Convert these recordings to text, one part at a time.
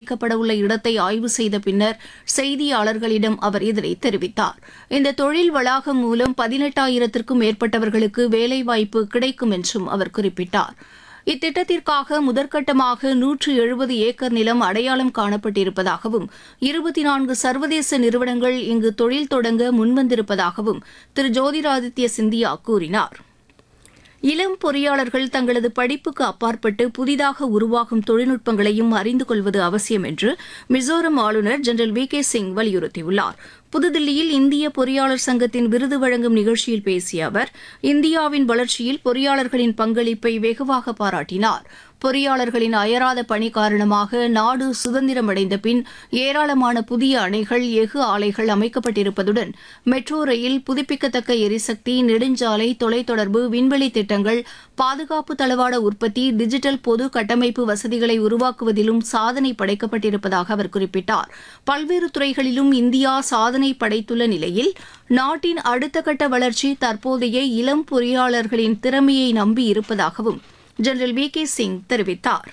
அமைக்கப்படவுள்ள இடத்தை ஆய்வு செய்த பின்னர் செய்தியாளர்களிடம் அவர் இதனை தெரிவித்தார் இந்த தொழில் வளாகம் மூலம் பதினெட்டாயிரத்திற்கும் மேற்பட்டவர்களுக்கு வேலைவாய்ப்பு கிடைக்கும் என்றும் அவர் குறிப்பிட்டார் இத்திட்டத்திற்காக முதற்கட்டமாக நூற்று எழுபது ஏக்கர் நிலம் அடையாளம் காணப்பட்டிருப்பதாகவும் இருபத்தி நான்கு சர்வதேச நிறுவனங்கள் இங்கு தொழில் தொடங்க முன்வந்திருப்பதாகவும் திரு ஜோதிராதித்ய சிந்தியா கூறினார் இளம் பொறியாளர்கள் தங்களது படிப்புக்கு அப்பாற்பட்டு புதிதாக உருவாகும் தொழில்நுட்பங்களையும் அறிந்து கொள்வது அவசியம் என்று மிசோரம் ஆளுநர் ஜெனரல் வி கே சிங் வலியுறுத்தியுள்ளார் புதுதில்லியில் இந்திய பொறியாளர் சங்கத்தின் விருது வழங்கும் நிகழ்ச்சியில் பேசிய அவர் இந்தியாவின் வளர்ச்சியில் பொறியாளர்களின் பங்களிப்பை வெகுவாக பாராட்டினார் பொறியாளர்களின் அயராத பணி காரணமாக நாடு சுதந்திரமடைந்த பின் ஏராளமான புதிய அணைகள் எஃகு ஆலைகள் அமைக்கப்பட்டிருப்பதுடன் மெட்ரோ ரயில் புதுப்பிக்கத்தக்க எரிசக்தி நெடுஞ்சாலை தொலைத்தொடர்பு விண்வெளி திட்டங்கள் பாதுகாப்பு தளவாட உற்பத்தி டிஜிட்டல் பொது கட்டமைப்பு வசதிகளை உருவாக்குவதிலும் சாதனை படைக்கப்பட்டிருப்பதாக அவர் குறிப்பிட்டார் பல்வேறு துறைகளிலும் இந்தியா சாதனை படைத்துள்ள நிலையில் நாட்டின் அடுத்த கட்ட வளர்ச்சி தற்போதைய இளம் பொறியாளர்களின் திறமையை நம்பி இருப்பதாகவும் ஜெனரல் வி கே சிங் தெரிவித்தார்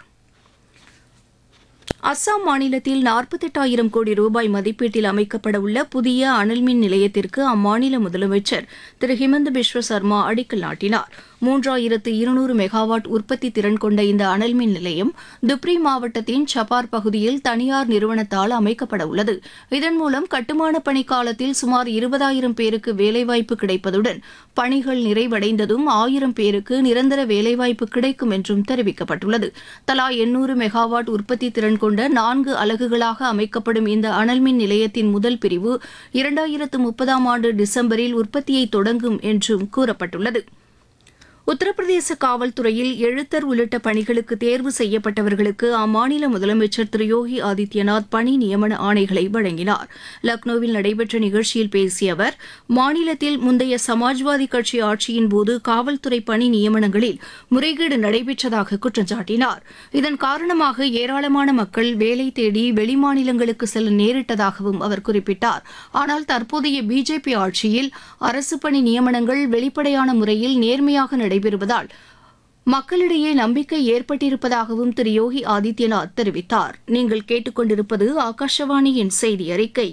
அஸ்ஸாம் மாநிலத்தில் நாற்பத்தெட்டாயிரம் கோடி ரூபாய் மதிப்பீட்டில் அமைக்கப்பட உள்ள புதிய அனல்மின் நிலையத்திற்கு அம்மாநில முதலமைச்சர் திரு ஹிமந்த பிஸ்வ சர்மா அடிக்கல் நாட்டினார் மூன்றாயிரத்து இருநூறு மெகாவாட் உற்பத்தி திறன் கொண்ட இந்த அனல்மின் நிலையம் துப்ரி மாவட்டத்தின் சப்பார் பகுதியில் தனியார் நிறுவனத்தால் அமைக்கப்பட உள்ளது இதன் மூலம் கட்டுமான பணி காலத்தில் சுமார் இருபதாயிரம் பேருக்கு வேலைவாய்ப்பு கிடைப்பதுடன் பணிகள் நிறைவடைந்ததும் ஆயிரம் பேருக்கு நிரந்தர வேலைவாய்ப்பு கிடைக்கும் என்றும் தெரிவிக்கப்பட்டுள்ளது தலா எண்ணூறு மெகாவாட் உற்பத்தி திறன் கொண்ட நான்கு அலகுகளாக அமைக்கப்படும் இந்த அனல்மின் நிலையத்தின் முதல் பிரிவு இரண்டாயிரத்து முப்பதாம் ஆண்டு டிசம்பரில் உற்பத்தியை தொடங்கும் என்றும் கூறப்பட்டுள்ளது உத்தரப்பிரதேச காவல்துறையில் எழுத்தர் உள்ளிட்ட பணிகளுக்கு தேர்வு செய்யப்பட்டவர்களுக்கு அம்மாநில முதலமைச்சர் திரு யோகி ஆதித்யநாத் பணி நியமன ஆணைகளை வழங்கினார் லக்னோவில் நடைபெற்ற நிகழ்ச்சியில் பேசிய அவர் மாநிலத்தில் முந்தைய சமாஜ்வாதி கட்சி ஆட்சியின் போது காவல்துறை பணி நியமனங்களில் முறைகேடு நடைபெற்றதாக குற்றம் சாட்டினார் இதன் காரணமாக ஏராளமான மக்கள் வேலை தேடி வெளிமாநிலங்களுக்கு செல்ல நேரிட்டதாகவும் அவர் குறிப்பிட்டார் ஆனால் தற்போதைய பிஜேபி ஆட்சியில் அரசு பணி நியமனங்கள் வெளிப்படையான முறையில் நேர்மையாக நடைபெறுவதால் மக்களிடையே நம்பிக்கை ஏற்பட்டிருப்பதாகவும் திரு யோகி ஆதித்யநாத் தெரிவித்தார் நீங்கள் கேட்டுக்கொண்டிருப்பது ஆகாஷவாணியின் செய்தி அறிக்கை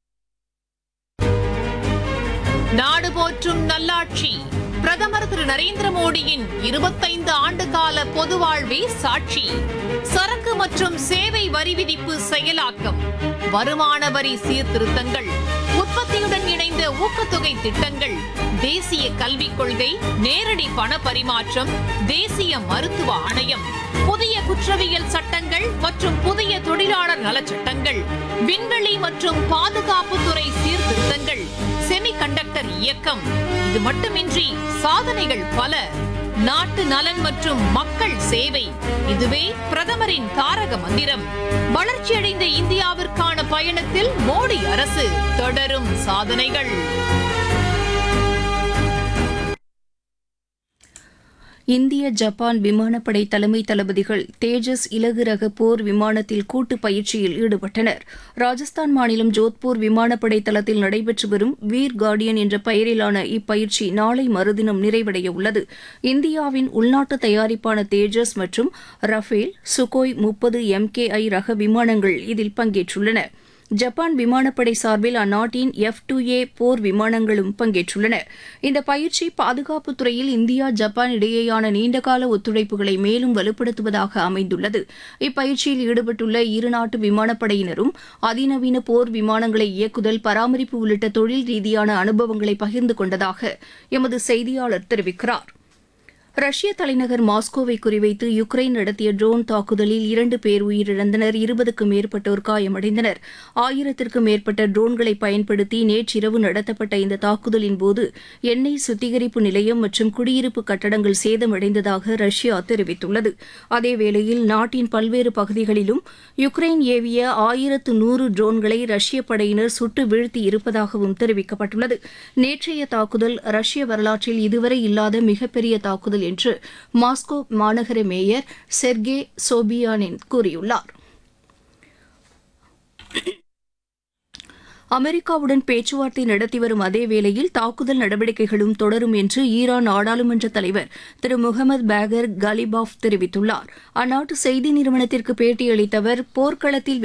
நாடு போற்றும் நல்லாட்சி பிரதமர் திரு நரேந்திர மோடியின் இருபத்தைந்து ஆண்டு கால பொது வாழ்வே சாட்சி சரக்கு மற்றும் சேவை வரி விதிப்பு செயலாக்கம் வருமான வரி சீர்திருத்தங்கள் உற்பத்தியுடன் இணைந்த ஊக்கத்தொகை திட்டங்கள் தேசிய கல்விக் கொள்கை நேரடி பண பரிமாற்றம் தேசிய மருத்துவ ஆணையம் புதிய குற்றவியல் சட்டங்கள் மற்றும் புதிய தொழிலாளர் நலச்சட்டங்கள் விண்வெளி மற்றும் பாதுகாப்புத்துறை சீர்திருத்தங்கள் செமிகண்டக்டர் இயக்கம் இது மட்டுமின்றி சாதனைகள் பல நாட்டு நலன் மற்றும் மக்கள் சேவை இதுவே பிரதமரின் தாரக மந்திரம் வளர்ச்சியடைந்த இந்தியாவிற்கான பயணத்தில் மோடி அரசு தொடரும் சாதனைகள் இந்திய ஜப்பான் விமானப்படை தலைமை தளபதிகள் தேஜஸ் இலகு ரக போர் விமானத்தில் கூட்டு பயிற்சியில் ஈடுபட்டனர் ராஜஸ்தான் மாநிலம் ஜோத்பூர் விமானப்படை தளத்தில் நடைபெற்று வரும் வீர் கார்டியன் என்ற பெயரிலான இப்பயிற்சி நாளை மறுதினம் நிறைவடைய உள்ளது இந்தியாவின் உள்நாட்டு தயாரிப்பான தேஜஸ் மற்றும் ரஃபேல் சுகோய் முப்பது எம்கேஐ ரக விமானங்கள் இதில் பங்கேற்றுள்ளன ஜப்பான் விமானப்படை சார்பில் அந்நாட்டின் எஃப் டூ ஏ போர் விமானங்களும் பங்கேற்றுள்ளன இந்த பயிற்சி பாதுகாப்புத் துறையில் இந்தியா ஜப்பான் இடையேயான நீண்டகால ஒத்துழைப்புகளை மேலும் வலுப்படுத்துவதாக அமைந்துள்ளது இப்பயிற்சியில் ஈடுபட்டுள்ள இருநாட்டு விமானப்படையினரும் அதிநவீன போர் விமானங்களை இயக்குதல் பராமரிப்பு உள்ளிட்ட தொழில் ரீதியான அனுபவங்களை பகிர்ந்து கொண்டதாக எமது செய்தியாளர் தெரிவிக்கிறார் ரஷ்ய தலைநகர் மாஸ்கோவை குறிவைத்து யுக்ரைன் நடத்திய ட்ரோன் தாக்குதலில் இரண்டு பேர் உயிரிழந்தனர் இருபதுக்கும் மேற்பட்டோர் காயமடைந்தனர் ஆயிரத்திற்கும் மேற்பட்ட ட்ரோன்களை பயன்படுத்தி நேற்றிரவு நடத்தப்பட்ட இந்த தாக்குதலின் போது எண்ணெய் சுத்திகரிப்பு நிலையம் மற்றும் குடியிருப்பு கட்டடங்கள் சேதமடைந்ததாக ரஷ்யா தெரிவித்துள்ளது அதேவேளையில் நாட்டின் பல்வேறு பகுதிகளிலும் யுக்ரைன் ஏவிய ஆயிரத்து நூறு ட்ரோன்களை ரஷ்ய படையினர் சுட்டு வீழ்த்தி இருப்பதாகவும் தெரிவிக்கப்பட்டுள்ளது நேற்றைய தாக்குதல் ரஷ்ய வரலாற்றில் இதுவரை இல்லாத மிகப்பெரிய தாக்குதல் என்று மாஸ்கோ மாநகர மேயர் செர்கே சோபியானின் கூறியுள்ளார் அமெரிக்காவுடன் பேச்சுவார்த்தை நடத்தி வரும் அதே வேளையில் தாக்குதல் நடவடிக்கைகளும் தொடரும் என்று ஈரான் நாடாளுமன்ற தலைவர் திரு முகமது பேகர் கலிபாஃப் தெரிவித்துள்ளார் அந்நாட்டு செய்தி நிறுவனத்திற்கு பேட்டியளித்த அவர் போர்க்களத்தில்